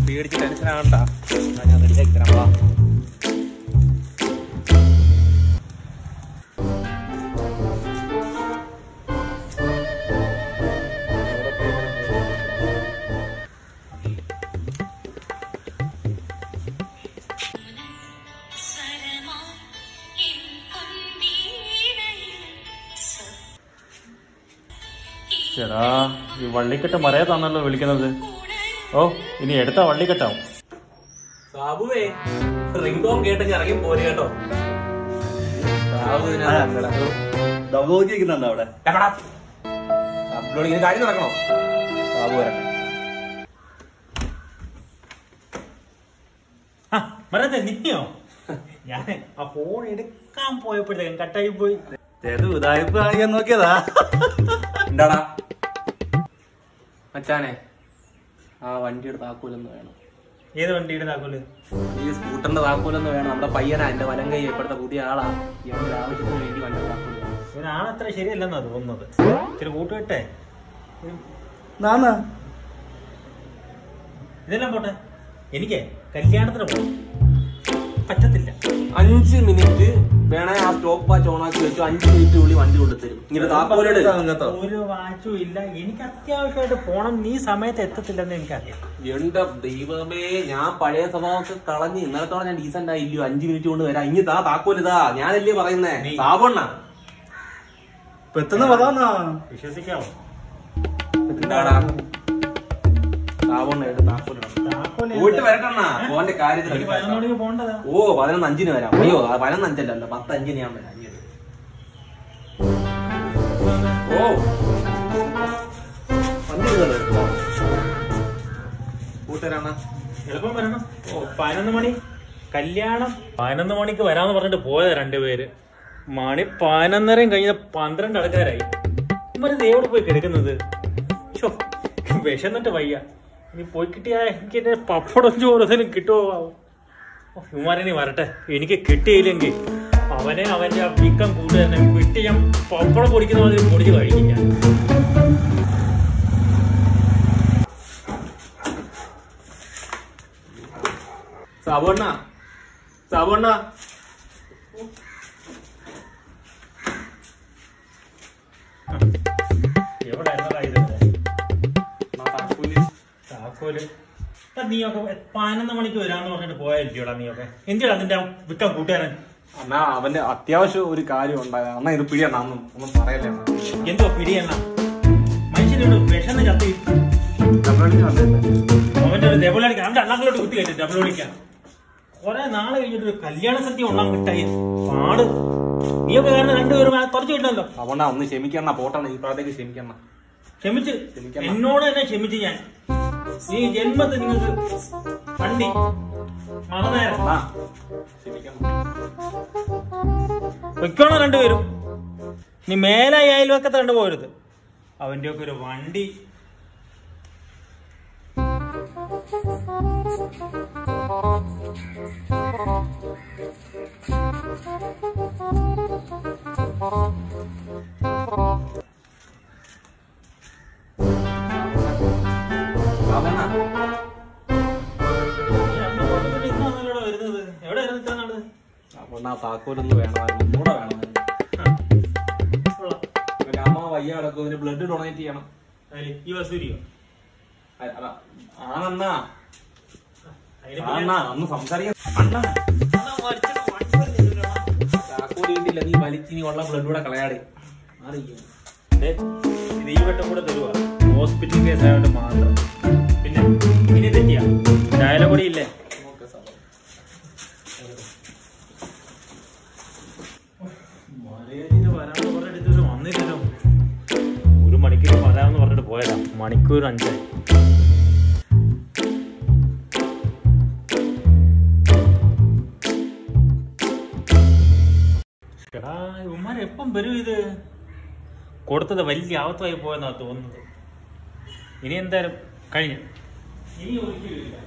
പേടിച്ച് ടെൻഷൻ ആകണ്ട ഞാൻ റെഡിയാക്കി തരാം വാ ചേടാ ഈ വള്ളിക്കെട്ട് മറയത്താണല്ലോ വിളിക്കുന്നത് ഓ ഇനി എടുത്ത വള്ളിക്കെട്ടാവും സാബുവേ റിംഗ് ടോൺ കേട്ട് ഇറങ്ങി പോര് കേട്ടോ സാബു ദൗർബോധിക്കുന്നുണ്ടോ അവിടെ അപ്ലോഡിങ്ങിന് കാര്യം നടക്കണോ സാബു വരട്ടെ മറത്തെ നിത്യോ ഞാൻ ആ ഫോൺ എടുക്കാൻ പോയപ്പോഴത്തേക്കും കട്ടായി പോയി ചേട്ടൻ ഉദായ്പ കാണിക്കാൻ നോക്കിയതാ എന്താടാ മച്ചാനെ ആ വണ്ടിയുടെ താക്കോലൊന്ന് വേണം ഏത് വണ്ടിയുടെ താക്കോല് ഈ സ്കൂട്ടറിന്റെ താക്കോലൊന്ന് വേണം നമ്മുടെ പയ്യനാ എന്റെ വലം കൈ ഇപ്പോഴത്തെ പുതിയ ആളാ ഇയാളുടെ ആവശ്യത്തിന് വേണ്ടി വണ്ടിയുടെ താക്കോല് വേണം. ഇവനാണത്ര ശരിയല്ലെന്നാ തോന്നുന്നത് ഇച്ചിരി കൂട്ടുകെട്ടെ നാന്നാ ഇതെല്ലാം പോട്ടെ എനിക്ക് കല്യാണത്തിന് പോകണം പറ്റത്തില്ല അഞ്ച് മിനിറ്റ് വേണേ ആ സ്റ്റോപ്പ് വാച്ച് ഓണാക്കി വെച്ചു അഞ്ച് മിനിറ്റ് ഉള്ളിൽ വണ്ടി കൊണ്ടുതരും ഇങ്ങനെ താക്കോലോട് കേട്ടോ ഒരു വാച്ചും ഇല്ല എനിക്ക് അത്യാവശ്യമായിട്ട് പോണം നീ സമയത്ത് എത്തത്തില്ലെന്ന് എനിക്കറിയാം എന്റെ ദൈവമേ ഞാൻ പഴയ സ്വഭാവമൊക്കെ കളഞ്ഞ് ഇന്നലത്തോടെ ഞാൻ ഡീസന്റ് ആയില്ലയോ അഞ്ചു മിനിറ്റ് കൊണ്ട് വരാം ഇനി താ താക്കോലിതാ ഞാനല്ലേ പറയുന്നേ നീ- സാബണ്ണ പെട്ടെന്ന് പറയാന്നാ വിശ്വസിക്കാവോ എന്താടാ സാബണ്ണ എടുത്ത് താക്കോല് വേണം. താക്കോല് പോയിട്ട് വരട്ടെണ്ണ മോന്റെ കാര്യത്തിൽ എനിക്ക് പതിനൊന്ന് മണിക്ക് പോകേണ്ടതാ ഓ പതിനൊന്ന് അഞ്ചിന് വരാം അയ്യോ ആ പതിനൊന്ന് അഞ്ചല്ലല്ലോ പത്ത് അഞ്ചിന് ഞാൻ വരാം ഇനി വരാം. ഓ വണ്ടി എടുത്തോ. കൂട്ടുകാരാണ് എളുപ്പം വരണം ഓ പതിനൊന്ന് മണി കല്യാണം പതിനൊന്ന് മണിക്ക് വരാന്ന് പറഞ്ഞിട്ട് പോയതാ രണ്ടുപേര് മണി പതിനൊന്നരയും കഴിഞ്ഞ പന്ത്രണ്ട് ആൾക്കാരായി ഇവര് എവിടെ പോയി കിടക്കുന്നത് ഛോ, വിശന്നിട്ട് വയ്യ ഇനി പോയി കിട്ടിയാ എനിക്ക് എന്റെ പപ്പടം ചോറതിനും കിട്ടുമോ ഇവന്മാരിനി വരട്ടെ എനിക്ക് കിട്ടിയില്ലെങ്കിൽ അവനെ അവന്റെ ആ വിക്കം കൂട്ടുകാരനെ വിട്ട് ഞാൻ പപ്പടം പൊടിക്കുന്ന മാതിരി പൊടിച്ച് കഴിക്കും ഞാൻ സാബണ്ണ സാബണ്ണ എവിടെ എന്നതാ ഇത് താക്കോല് എടാ, നീയൊക്കെ പതിനൊന്ന് മണിക്ക് വരാന്ന് പറഞ്ഞിട്ട് പോയായിരിക്കോടാ നീയൊക്കെ എന്തിനാ നിന്റെ വിൽക്കാൻ കൂട്ടുകാരൻ അണ്ണാ അവന്റെ അത്യാവശ്യം ഒരു കാര്യം ഉണ്ടായ അണ്ണാ ഇത് പിടിയണ്ണ ഒന്നും ഒന്നും പറയല്ലേ അണ്ണാ. എന്തോ പിടിയണ്ണ മനുഷ്യനോട് വിഷന്ന് ചത്തി അവന്റെ ഒരു ഡബിളടിക്കാൻ അവന്റെ അണ്ണാക്കളോട് കുത്തി കയറ്റി ഡബിളടിക്കാൻ കുറെ നാളെ കഴിഞ്ഞിട്ട് ഒരു കല്യാണ സത്യം ഉണ്ടാൻ കിട്ടായി പാട് നീയൊക്കെ കാരണം രണ്ടുപേരും കുറച്ച് കിട്ടല്ലോ അവണ്ണ ഒന്ന് ക്ഷമിക്കണ്ണ പോട്ടണ്ണ ഈ പ്രായത്തേക്ക് ക്ഷമിക്കണ്ണ ക്ഷമിച്ച് ക്ഷമിക്കണം. എന്നോട് തന്നെ ക്ഷമിച്ച് ഞാൻ ഈ ജന്മത്തിൽ നിങ്ങൾക്ക് കണ്ടി മറന്നേരം അണ്ണാ ക്ഷമിക്കണം വെക്കണോ രണ്ടുപേരും നീ മേലെ ഈ അയൽവക്കത്ത് കണ്ടുപോരുത് അവന്റെ ഒക്കെ ഒരു വണ്ടി സാബണ്ണ നീ അന്ന് കൊണ്ടുപോയിട്ട് ഇന്നാണല്ലോടാ വരുന്നത് എവിടെ ആയിരുന്നു ഇത്ര നാള് സാബണ്ണ താക്കോലൊന്ന് വേണമായിരുന്നു ഒന്നുകൂടെ വേണമായിരുന്നു കൊള്ളാം. ഒരു അമ്മ വയ്യ കിടക്കും ഇതിന് ബ്ലഡ് ഡൊണേറ്റ് ചെയ്യണം ആര്? ഈ വസൂരിയോ അ- അതാ. ആണെന്നാ അതിന് ആണെന്നാ ഒന്ന് സംസാരിക്കാൻ അണ്ണാ, അണ്ണാ വലിച്ചിട്ട് വണ്ടി വരുന്നില്ലല്ലോ. താക്കോല് കിട്ടില്ല നീ വലിച്ചിനി ഉള്ള ബ്ലഡ് കൂടെ കളയാടെ മാറിയിരിക്കും ദേ, ഇത് ഈ വട്ടം കൂടെ തരുവാ ഹോസ്പിറ്റൽ കേസ് ആയതുകൊണ്ട് മാത്രം പിന്നെ ഇനി തെറ്റിയാ ഡയലോഗ് കൂടി ഇല്ലേ മലയാളിയിൽ വരാന്ന് പറഞ്ഞിട്ട് ഇതുവരെ വന്നില്ലല്ലോ ഒരു മണിക്കൂർ വരാമെന്ന് പറഞ്ഞിട്ട് പോയതാ മണിക്കൂർ അഞ്ചായി എടാ ഇവന്മാർ എപ്പം വരും ഇത് കൊടുത്തത് വലിയ ആവത്തമായി പോയെന്നാ തോന്നുന്നത് ഇനി എന്തായാലും കഴിഞ്ഞു ഇനി ഒരിക്കലുമില്ല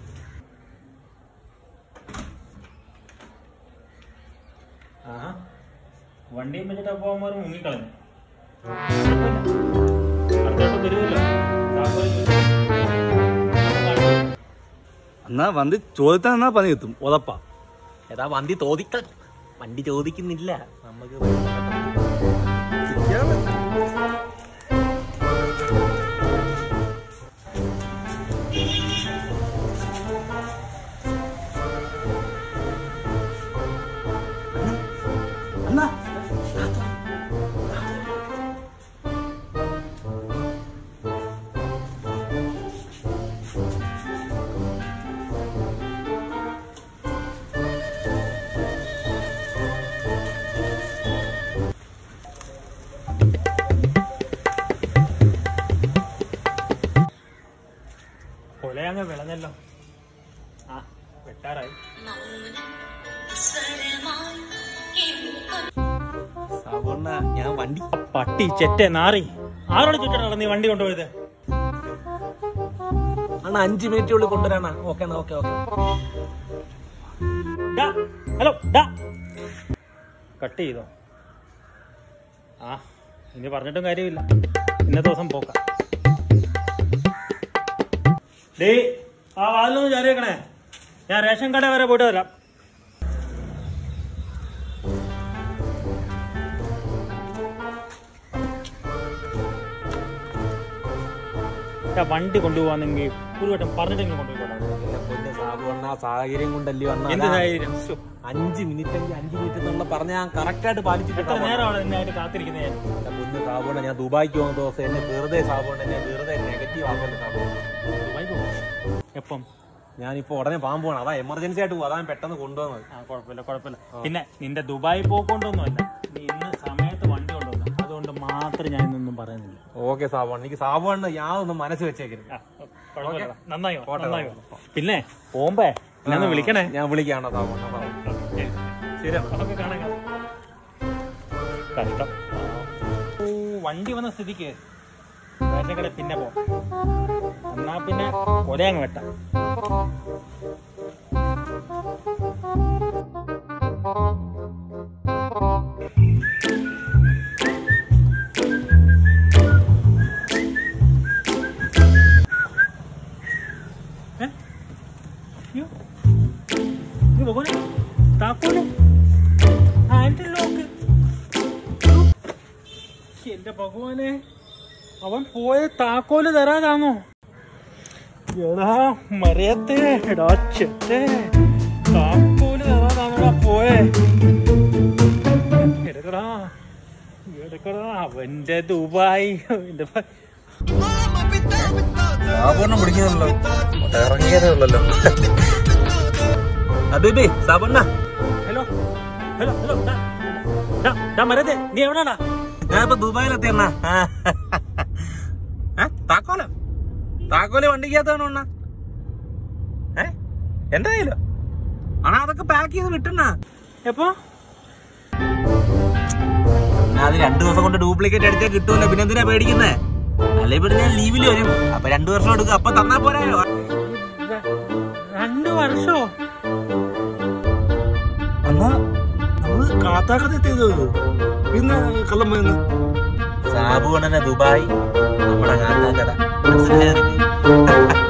ആഹാ വണ്ടിയും വെച്ചിട്ട് പോകുമ്പോൾ മുങ്ങിക്കളഞ്ഞു അടുത്തോട്ട് വരുമല്ലോ താക്കോല് ചോദിച്ചു. എന്നാ വണ്ടി ചോദിച്ചാൽ എന്നാ പണി കിട്ടും ഉറപ്പാ ഏതാ വണ്ടി തോതിക്ക വണ്ടി ചോദിക്കുന്നില്ല നമുക്ക് അണ്ണാ കൊലയങ്ങ് വിളഞ്ഞല്ലോ ആ വെട്ടാറായി സാബുണ്ണ ഞാൻ വണ്ടി പട്ടി ചെറ്റെ നാറി ആരോട് ചുറ്റാണ് നീ വണ്ടി കൊണ്ടുപോയത് അണ്ണ അഞ്ചു മിനിറ്റുള്ളിൽ കൊണ്ടുവരാണ ഓക്കെ ഓക്കെ ഓക്കെ ഡാ, ഹലോ ഡാ കട്ട് ചെയ്തോ ആ ഇനി പറഞ്ഞിട്ടും കാര്യമില്ല ഇന്നത്തെ ദിവസം പോക്കാം ഡേ ആ വാതിലൊന്ന് ചാരിയേക്കണേ ഞാൻ റേഷൻ കട വരെ പോയിട്ട് വരാം ആ വണ്ടി കൊണ്ടുപോവാന്നെങ്കിൽ ഒരു വട്ടം പറഞ്ഞിട്ടെങ്കിലും കൊണ്ടുപോയിക്കോട്ടെ സാബുണ്ണ സാഹചര്യം കൊണ്ടല്ലോ എന്ത് അണ്ണ സാഹചര്യം ശ്ശോ, അഞ്ച് മിനിറ്റ് എങ്കിൽ അഞ്ച് മിനിറ്റ് എന്നുള്ള പറഞ്ഞ ഞാൻ കറക്റ്റ് ആയിട്ട് എത്ര പാലിച്ചിട്ട് നേരമാണ് എന്നെ കാത്തിരിക്കുന്നത് ഞാൻ മുന്ന് സാബുണ്ണ ഞാൻ ദുബായിക്ക് പോകുന്ന ദിവസം എന്നെ വെറുതെ സാബുണ്ണ എന്നെ വെറുതെ നെഗറ്റീവ് ആക്കേണ്ട സാബുണ്ണ ദുബായ് പോവാം. എപ്പം ഞാനിപ്പോ ഉടനെ പോകാൻ പോകണം അതാ എമർജൻസി ആയിട്ട് പോകും അതാണ് പെട്ടെന്ന് കൊണ്ടുവന്നത് ആ കുഴപ്പമില്ല കുഴപ്പമില്ല പിന്നെ നിന്റെ ദുബായ് പോക്കൊണ്ടൊന്നുമല്ല നീ ഇന്ന് സമയത്ത് വണ്ടി കൊണ്ടുവന്നു അതുകൊണ്ട് മാത്രം ഞാൻ ഇന്നൊന്നും പറയുന്നില്ല ഓക്കെ സാബുണ്ണ എനിക്ക് സാബുണ്ണ യാതൊന്നും മനസ്സ് വെച്ചേക്കരുത് ആ, കുഴപ്പമില്ല. നന്നായി വാ, നന്നായി വാ. പിന്നെ പോകുമ്പേ എന്നെ ഒന്ന് വിളിക്കണേ ഞാൻ വിളിക്കാണോ സാബുണ്ണ ശരി നമുക്ക് കാണാം കാണാം. കഷ്ടം ഓ വണ്ടി വന്ന സ്ഥിതിക്ക് റേഷൻ കട പിന്നെ പോ എന്നാ പിന്നെ കൊലയങ്ങ് വെട്ടാം ഏ? അയ്യോ. ഇത് ഭഗവാനെ, താക്കോല് ഹാൻഡിൽ ലോക്ക് എന്റെ ഭഗവാനെ അവൻ പോയ താക്കോല് തരാതാണോ എടാ മറിയത്തെ എടാ ചെറ്റേ താക്കോല് തരാതാണോടാ പോയെ എടുക്കടാ എടുക്കടാ അവന്റെ ദുബായ് അവന്റെ ഭ- സാബുണ്ണ പിടിക്കുന്നുണ്ടല്ലോ ഇറങ്ങിയതേ ഉള്ളല്ലോ അബേബി സാബുണ്ണ ഹലോ ഹലോ ഹലോ ഡാ, ഡാ, ഡാ മരത്തെ നീ എവിടാടാ ഞാൻ ഇപ്പൊ ദുബായിലെത്തി അണ്ണ താക്കോല താക്കോല് വണ്ടിക്കകത്താണ് അണ്ണ ഏ എന്റെ കയ്യിലോ അണ്ണാ അതൊക്കെ പാക്ക് ചെയ്ത് വിട്ടണ്ണ എപ്പോ അത് രണ്ടു ദിവസം കൊണ്ട് ഡ്യൂപ്ലിക്കേറ്റ് അടിച്ചാൽ കിട്ടുമല്ലോ പിന്നെ എന്തിനാ പേടിക്കുന്നേ അല്ലെ പിന്നെ ഞാൻ ലീവിൽ വരും അപ്പൊ രണ്ടു വർഷം എടുക്കും അപ്പൊ തന്നാ പോരായോ ര- രണ്ട് വർഷോ അന്നാ നമ്മള് കാത്താക്കത്ത് എത്തിയത് പിന്നെ കള്ളം പോയെന്ന് സാബുവണ്ണനെ ദുബായ് നമ്മുടെ കാട്ടാക്കട മനസ്സിലായോ നിനക്ക്?